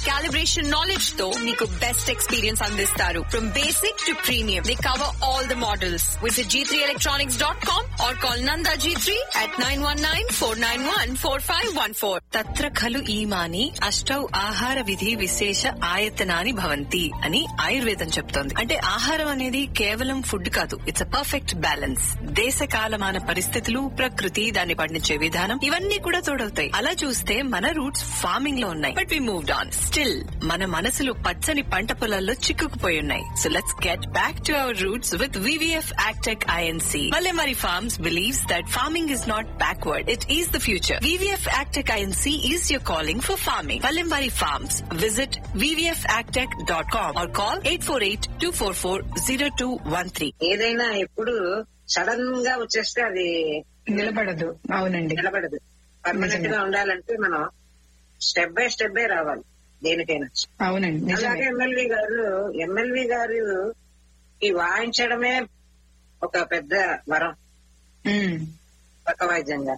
Calibration knowledge తో మీకు best experience అందిస్తారు from basic to premium they cover all the models visit G three electronics dot com or call నందా G three at nine one nine four nine one four five one four తత్ర ఖలు ఈమాని అష్టౌ ఆహార విధి విశేష ఆయతనాని భవంతి అని ఆయుర్వేదం చెప్తోంది అంటే ఆహారం అనేది కేవలం ఫుడ్ కాదు ఇట్స్ అ పర్ఫెక్ట్ బ్యాలెన్స్ దేశ కాలమాన పరిస్థితులు ప్రకృతి దాన్ని పండించే విధానం ఇవన్నీ కూడా తోడవుతాయి అలా చూస్తే మన రూట్స్ ఫార్మింగ్ లో ఉన్నాయి but we moved on still మన మనసులు పచ్చని పంట పొలాల్లో చిక్కుకుపోయి ఉన్నాయి so let's get back to our roots with VVF agtech INC Mallemari farms believes that farming is not backward. It is the future. VVF Agtech INC is your calling for farming. Palimbari Farms. Visit vvfagtech.com or call 848-244-0213. ఏదైనా ఎప్పుడు sudden గా వచ్చేస్తే అది నిలబడదు అవునండి నిలబడదు permanent గా ఉండాలంటే మనం స్టెప్ బై స్టెప్ రావాలి దేనికైనా అవునండి అలాగే నిజమే ఎమ్మెల్వే గారు ఎమ్మెల్వే గారు ఈ వాయించడమే ఒక పెద్ద వరం ఉమ్, పక్క వాయిద్యంగా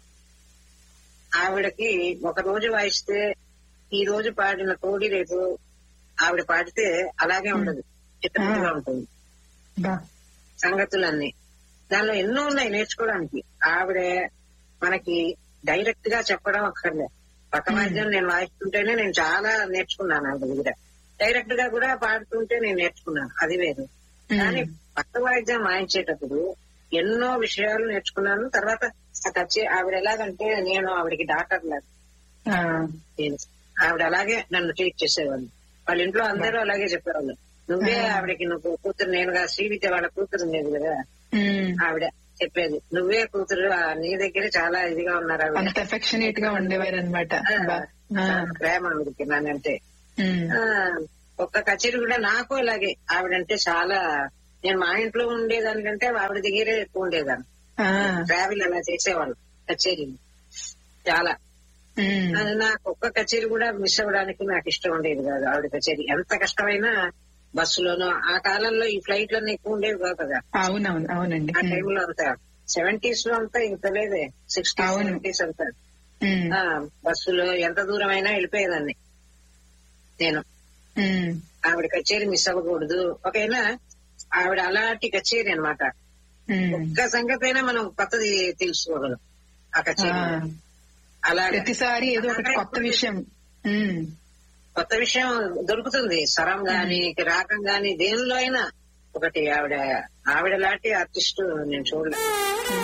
ఆవిడకి ఒక రోజు వాయిస్తే ఈ రోజు పాడిన కోడి రేపు ఆవిడ పాడితే అలాగే ఉండదు చిత్తగా ఉంటుంది బా సంగతులన్నీ దానిలో ఎన్నో ఉన్నాయి నేర్చుకోవడానికి ఆవిడ మనకి డైరెక్ట్ గా చెప్పడం అక్కర్లే పక్క వాద్యం నేను వాయిస్తుంటేనే నేను చాలా నేర్చుకున్నాను ఆవిడ దగ్గర డైరెక్ట్ గా కూడా పాడుతుంటే నేను నేర్చుకున్నాను అది వేరు కానీ పక్క వాయిద్యం వాయించేటప్పుడు ఎన్నో విషయాలు నేర్చుకున్నాను తర్వాత అది వచ్చి ఆవిడ ఎలాగంటే నేను ఆవిడకి డాక్టర్ లాగా ఆ, నేను ఆవిడ అలాగే నన్ను ట్రీట్ చేసేవాళ్ళు వాళ్ళ ఇంట్లో అందరూ అలాగే చెప్పేవాళ్ళు నువ్వే ఆవిడకి నువ్వు కూతురు నేనుగా శ్రీవిద్య వాళ్ళ కూతురు ఉండేది కదా ఉమ్, ఆవిడ చెప్పేది నువ్వే కూతురు ఆ నీ దగ్గర చాలా ఇదిగా ఉన్నారు ఆవిడ అంత ఎఫెక్షనేట్ గా ఉండేవారు అనమాట చాలా ప్రేమ ఆవిడకి నన్నంటే ఆ, ఒక్క కచేరీ కూడా నాకు ఇలాగే ఆవిడంటే చాలా నేను మా ఇంట్లో ఉండేదానికంటే ఆవిడ దగ్గరే ఎక్కువ ఉండేదాన్ని ట్రావెల్ అలా చేసేవాళ్ళు కచేరీ చాలా అది నాకు ఒక్క కచేరీ కూడా మిస్ అవ్వడానికి నాకు ఇష్టం ఉండేది కాదు ఆవిడ కచేరీ ఎంత కష్టమైనా బస్సులోనో ఆ కాలంలో ఈ ఫ్లైట్లన్నీ ఎక్కువ ఉండేవి కాదు కదా అవునవును అవునండి ఆ టైంలో అంతా సెవెంటీస్ లో అంతా ఇంత లేదే సిక్స్టీ అవును. సెవెంటీస్ అంతా ఉమ్, ఆ, బస్సులో ఎంత దూరం అయినా వెళ్ళిపోయేదాన్ని నేను ఉమ్, ఆవిడ కచేరీ మిస్ అవ్వకూడదు ఒకవేళ ఆవిడ అలాంటి కచేరీ అన్నమాట ఉమ్. ఒక్క సంగతి అయినా మనం కొత్తది తెలుసుకోగలం ఆ ఆ, కచేరీ అలాగే ప్రతిసారి ఏదో ఒకటి కొత్త విషయం ఉమ్, కొత్త విషయం దొరుకుతుంది స్వరం గాని రాగం గాని దేనిలో అయినా ఒకటి ఆవిడ ఆవిడ లాంటి ఆర్టిస్ట్ నేను చూడలేదు